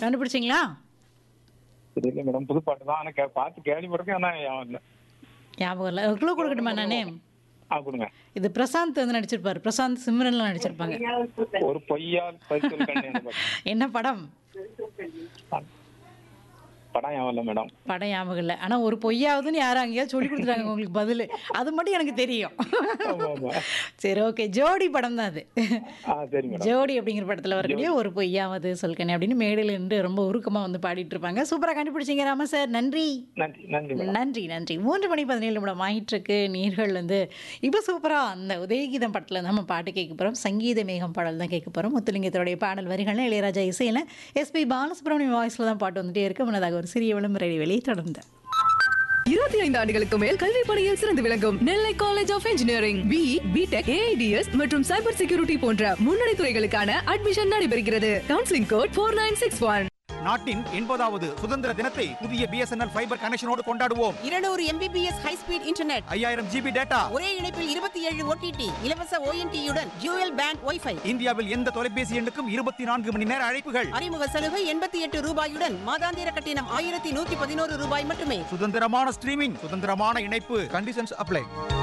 கண்டுபிடிச்சிங்களா தெரியல மேடம் புது பாட்டு தான் ஆனா கே- பார்த்து கேள்விப்பட்டிருக்கேன் ஆனா ஞாபகம் இல்ல ஞாபகம் இல்லை ஒரு க்ளூ கொடுக்கட்டுமா நானே ஆ கொடுங்க இது பிரசாந்த் வந்து நடிச்சிருப்பாரு பிரசாந்த் சிம்ரன்லாம் நடிச்சிருப்பாங்க ஒரு பொய்யால் பரிசல் கண்டு அந்த பாட்டு. என்ன படம் படம் ஞாபகம் இல்ல மேடம் படம் ஞாபகம் இல்லை ஆனால் ஒரு பொய்யாவதுன்னு யாரும் அங்கேயாவது சொல்லி கொடுத்துட்டாங்க உங்களுக்கு பதில் அது மட்டும் எனக்கு தெரியும் ஆமா ஆமா சரி ஓகே ஜோடி படம் தான் அது ஆ சரி மேடம் ஜோடி அப்படிங்கிற படத்தில் வரக்கூடிய ஒரு பொய்யாவது சொல்கனே அப்படின்னு மேடையில் நின்று ரொம்ப உருக்கமாக வந்து பாடிட்டு இருப்பாங்க சூப்பராக கண்டுபிடிச்சிங்க ராம சார் நன்றி நன்றி நன்றி மேடம் நன்றி நன்றி மூன்று மணி பதினேழு நிமிடம் ஆயிட்டிருக்கு நீர்கள் வந்து இப்போ சூப்பராக அந்த உதயகீதம் படத்தில் நம்ம பாட்டு கேட்க போகிறோம் சங்கீத மேகம் பாடல் தான் கேட்க போகிறோம் முத்துலிங்கத்தோடைய பாடல் வரிகள் இளையராஜா இசையில் எஸ்பி பாலசுப்ரமணியம் வாய்ஸில் தான் பாட்டு வந்துட்டே இருக்கு முன்னதாக ஒரு சிறிய விளம்பர இடைவெளியை தொடர்ந்து இருபத்தி ஐந்து ஆண்டுகளுக்கு மேல் கல்வி பணியில் சிறந்து விளங்கும் Nellai college of engineering B B Tech AIDS மற்றும் சைபர் செக்யூரிட்டி போன்ற முன்னணி துறைகளுக்கான அட்மிஷன் நடைபெறுகிறது counselling code four nine six one நாட்டின் எண்பதாவது சுதந்திர தினத்தை புதிய பிஎஸ்என்எல் ஃபைபர் கனெக்ஷனோடு கொண்டாடுவோம் இருநூறு எம்பிபிஎஸ் ஹை ஸ்பீட் இன்டர்நெட் ஐயாயிரம் ஜிபி டேட்டா ஒரே இணைப்பில் இருபத்தி ஏழு ஓடிடி இலவச ஓஎன்டியுடன் ஜூயல் பேண்ட் ஒய்ஃபை இந்தியாவில் எந்த தொலைபேசி எண்ணுக்கும் இருபத்தி நான்கு மணி நேர அழைப்புகள் அறிமுக சலுகை எண்பத்தி எட்டு ரூபாயுடன் மாதாந்திர கட்டணம் ஆயிரத்தி நூத்தி பதினோரு ரூபாய் மட்டுமே சுதந்திரமான ஸ்ட்ரீமிங் சுதந்திரமான இணைப்பு கண்டிஷன்ஸ் அப்ளை